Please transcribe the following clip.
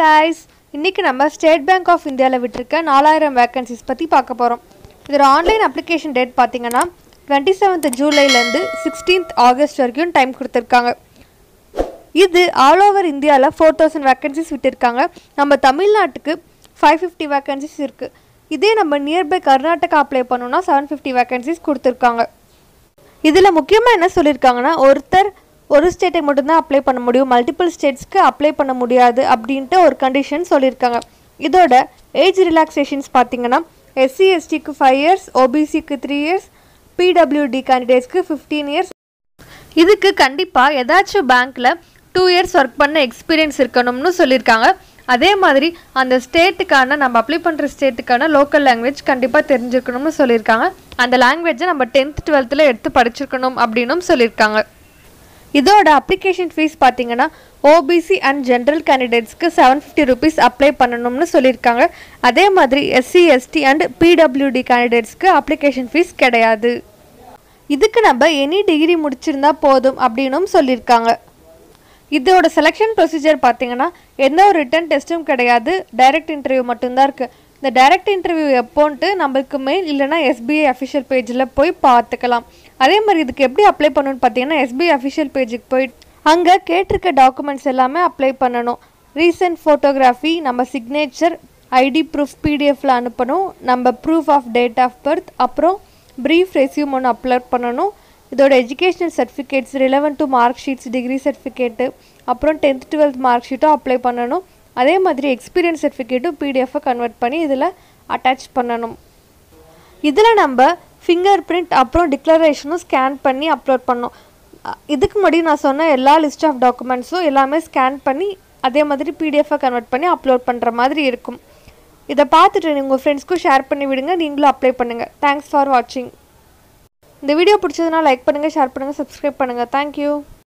guys இன்றைக்கி நம்ம state bank of இந்தியாவில் விட்டிருக்க நாலாயிரம் வேக்கன்சிஸ் பற்றி பார்க்க போகிறோம் இதோட ஆன்லைன் அப்ளிகேஷன் டேட் பார்த்தீங்கன்னா டுவெண்ட்டி செவன்த் ஜூலைலேருந்து சிக்ஸ்டீன்த் ஆகஸ்ட் வரைக்கும் டைம் கொடுத்துருக்காங்க இது ஆல் ஓவர் இந்தியாவில் ஃபோர் தௌசண்ட் வேக்கன்சிஸ் விட்டிருக்காங்க நம்ம தமிழ்நாட்டுக்கு ஃபைவ் ஃபிஃப்டி வேக்கன்சிஸ் இருக்குது இதே நம்ம நியர்பை கர்நாடகா அப்ளை பண்ணோம்னா செவன் ஃபிஃப்டி வேக்கன்சிஸ் கொடுத்துருக்காங்க இதில் முக்கியமாக என்ன சொல்லியிருக்காங்கன்னா ஒருத்தர் ஒரு ஸ்டேட்டை மட்டும்தான் அப்ளை பண்ண முடியும் மல்டிபிள் ஸ்டேட்ஸ்க்கு அப்ளை பண்ண முடியாது அப்படின்ட்டு ஒரு கண்டிஷன் சொல்லியிருக்காங்க இதோட ஏஜ் ரிலாக்ஸேஷன்ஸ் பார்த்தீங்கன்னா எஸ்சி எஸ்டிக்கு ஃபைவ் இயர்ஸ் ஓபிசிக்கு த்ரீ இயர்ஸ் பிடபிள்யூடி கேண்டிடேட்ஸ்க்கு ஃபிஃப்டீன் இயர்ஸ் இதுக்கு கண்டிப்பாக ஏதாச்சும் பேங்க்கில் டூ இயர்ஸ் ஒர்க் பண்ண எக்ஸ்பீரியன்ஸ் இருக்கணும்னு சொல்லியிருக்காங்க அதே மாதிரி அந்த ஸ்டேட்டுக்கான நம்ம அப்ளை பண்ணுற ஸ்டேட்டுக்கான லோக்கல் லாங்குவேஜ் கண்டிப்பாக தெரிஞ்சிருக்கணும்னு சொல்லியிருக்காங்க அந்த லாங்குவேஜை நம்ம டென்த் டுவெல்த்தில் எடுத்து படிச்சிருக்கணும் அப்படின்னும் சொல்லியிருக்காங்க இதோட அப்ளிகேஷன் ஃபீஸ் பார்த்தீங்கன்னா ஓபிசி அண்ட் ஜென்ரல் கேண்டிடேட்ஸ்க்கு செவன் ஃபிஃப்டி ருபீஸ் அப்ளை பண்ணணும்னு சொல்லியிருக்காங்க அதே மாதிரி எஸ்சி எஸ்டி அண்ட் பிடபிள்யூடி கேண்டிடேட்ஸ்க்கு அப்ளிகேஷன் ஃபீஸ் கிடையாது இதுக்கு நம்ம எனி டிகிரி முடிச்சிருந்தா போதும் அப்படின்னும் சொல்லியிருக்காங்க இதோட செலெக்ஷன் ப்ரொசீஜர் பார்த்தீங்கன்னா எந்த ஒரு ரிட்டன் டெஸ்ட்டும் கிடையாது டைரக்ட் இன்டர்வியூ மட்டும்தான் இருக்குது இந்த டைரக்ட் இன்டர்வியூ எப்போன்ட்டு நம்மளுக்கு மெயில் இல்லைனா எஸ்பிஐ அஃபிஷியல் பேஜில் போய் பார்த்துக்கலாம் அதே மாதிரி இதுக்கு எப்படி அப்ளை பண்ணணும்னு பார்த்தீங்கன்னா எஸ்பிஐ அஃபிஷியல் பேஜுக்கு போய் அங்கே கேட்டிருக்க டாக்குமெண்ட்ஸ் எல்லாமே அப்ளை பண்ணணும் ரீசன்ட் ஃபோட்டோகிராஃபி நம்ம சிக்னேச்சர் ஐடி ப்ரூஃப் பிடிஎஃப்ல அனுப்பணும் நம்ம proof of date of birth அப்புறம் ப்ரீஃப் ரெஸ்யூம் ஒன்று அப்லோட் பண்ணணும் இதோட educational certificates relevant to mark sheets degree certificate அப்புறம் டென்த் டுவெல்த் மார்க் ஷீட்டும் அப்ளை பண்ணணும் அதே மாதிரி எக்ஸ்பீரியன்ஸ் சர்டிஃபிகேட்டும் பிடிஎஃபை கன்வெர்ட் பண்ணி இதில் அட்டாச் பண்ணணும் இதில் நம்ம ஃபிங்கர் பிரிண்ட் அப்புறம் டிக்ளரேஷனும் ஸ்கேன் பண்ணி அப்லோட் பண்ணோம் அ, இதுக்கு முன்னாடி நான் சொன்ன எல்லா லிஸ்ட் ஆஃப் டாக்குமெண்ட்ஸும் எல்லாமே ஸ்கேன் பண்ணி அதே மாதிரி பிடிஎஃபை கன்வெர்ட் பண்ணி அப்லோட் பண்ணுற மாதிரி இருக்கும் இதை பார்த்துட்டு உங்கள் ஃப்ரெண்ட்ஸ்க்கும் ஷேர் பண்ணி விடுங்க நீங்களும் அப்ளை பண்ணுங்கள் தேங்க்ஸ் ஃபார் வாட்சிங் இந்த வீடியோ பிடிச்சதுன்னா லைக் பண்ணுங்கள் ஷேர் பண்ணுங்கள் சப்ஸ்கிரைப் பண்ணுங்கள் தேங்க்யூ